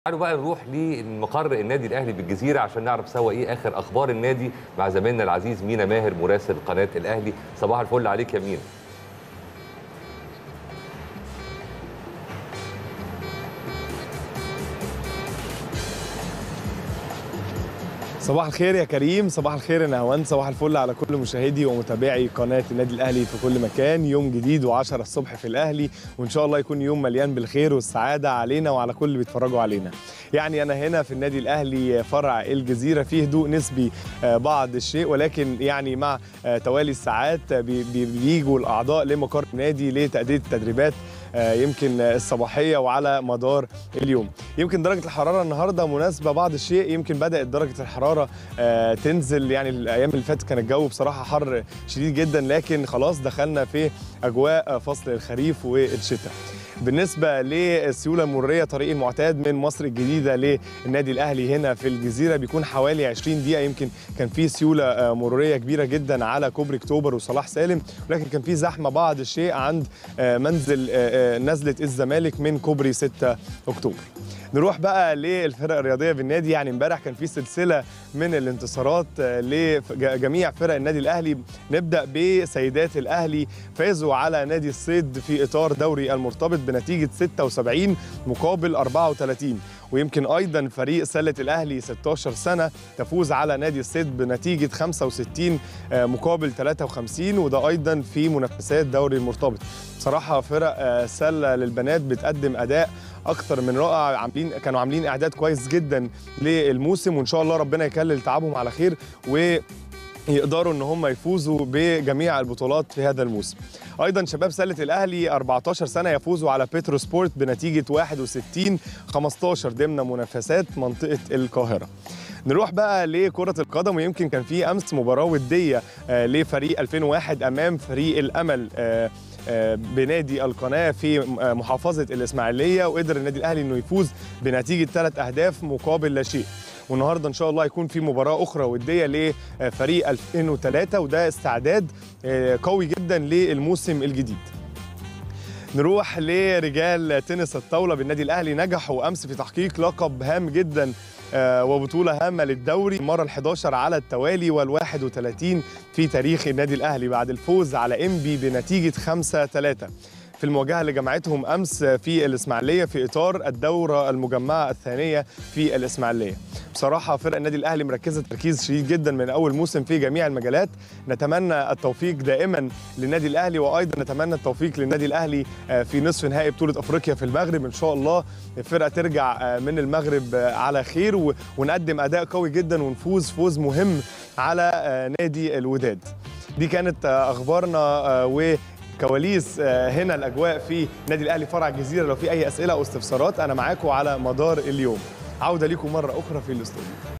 تعالوا بقى نروح لمقر النادي الاهلي بالجزيره عشان نعرف سوا ايه اخر اخبار النادي مع زميلنا العزيز مينا ماهر مراسل قناه الاهلي صباح الفل عليك يا مينا صباح الخير يا كريم صباح الخير يا نهوان صباح الفل على كل مشاهدي ومتابعي قناه النادي الاهلي في كل مكان يوم جديد و10 الصبح في الاهلي وان شاء الله يكون يوم مليان بالخير والسعاده علينا وعلى كل اللي بيتفرجوا علينا يعني انا هنا في النادي الاهلي فرع الجزيره فيه هدوء نسبي آه، بعض الشيء ولكن يعني مع آه، توالي الساعات آه، بي- بي- بيجوا الاعضاء لمقر النادي لتاديه التدريبات آه، يمكن الصباحيه وعلى مدار اليوم يمكن درجه الحراره النهارده مناسبه بعض الشيء يمكن بدات درجه الحراره آه، تنزل يعني الايام اللي فاتت كان الجو بصراحه حر شديد جدا لكن خلاص دخلنا في اجواء فصل الخريف والشتاء بالنسبه للسيوله المروريه طريق المعتاد من مصر الجديده للنادي الاهلي هنا في الجزيره بيكون حوالي 20 دقيقه يمكن كان في سيوله آه، مروريه كبيره جدا على كوبري اكتوبر وصلاح سالم ولكن كان في زحمه بعض الشيء عند آه، منزل آه، آه، نزله الزمالك من كوبري 6 اكتوبر نروح بقى للفرق الرياضيه بالنادي يعني امبارح كان في سلسله من الانتصارات آه، لجميع فرق النادي الاهلي نبدا بسيدات الاهلي فازوا على نادي الصيد في اطار دوري المرتبط بنتيجه 76 مقابل 34 ويمكن ايضا فريق سله الاهلي 16 سنه تفوز على نادي الصيد بنتيجه 65 آه، مقابل 53 وده ايضا في منافسات دوري المرتبط بصراحه فرق آه، سله للبنات بتقدم اداء اكثر من رائع عاملين كانوا عاملين اعداد كويس جدا للموسم وان شاء الله ربنا يكلل تعبهم على خير و يقدروا ان هم يفوزوا بجميع البطولات في هذا الموسم. ايضا شباب سله الاهلي 14 سنه يفوزوا على بيترو سبورت بنتيجه 61 15 ضمن منافسات منطقه القاهره. نروح بقى لكرة القدم ويمكن كان في أمس مباراة ودية آه، لفريق 2001 أمام فريق الأمل آه، آه، بنادي القناة في آه، محافظة الإسماعيلية وقدر النادي الأهلي إنه يفوز بنتيجة ثلاث أهداف مقابل لا شيء. والنهارده ان شاء الله هيكون في مباراه اخرى وديه لفريق 2003 وده استعداد آه، قوي جدا للموسم الجديد نروح لرجال تنس الطاوله بالنادي الاهلي نجحوا امس في تحقيق لقب هام جدا آه، وبطوله هامه للدوري المره ال11 على التوالي وال31 في تاريخ النادي الاهلي بعد الفوز على انبي بنتيجه 5 3 في المواجهه اللي جمعتهم امس في الاسماعيليه في اطار الدوره المجمعه الثانيه في الاسماعيليه. بصراحه فرق النادي الاهلي مركزه تركيز شديد جدا من اول موسم في جميع المجالات، نتمنى التوفيق دائما للنادي الاهلي وايضا نتمنى التوفيق للنادي الاهلي آه، في نصف نهائي بطوله افريقيا في المغرب ان شاء الله الفرقه ترجع آه، من المغرب آه، على خير و- ونقدم اداء قوي جدا ونفوز فوز مهم على آه، نادي الوداد. دي كانت آه، اخبارنا آه، و كواليس آه، هنا الاجواء في نادي الاهلي فرع الجزيره لو في اي اسئله او استفسارات انا معاكم على مدار اليوم عوده ليكم مره اخرى في الاستوديو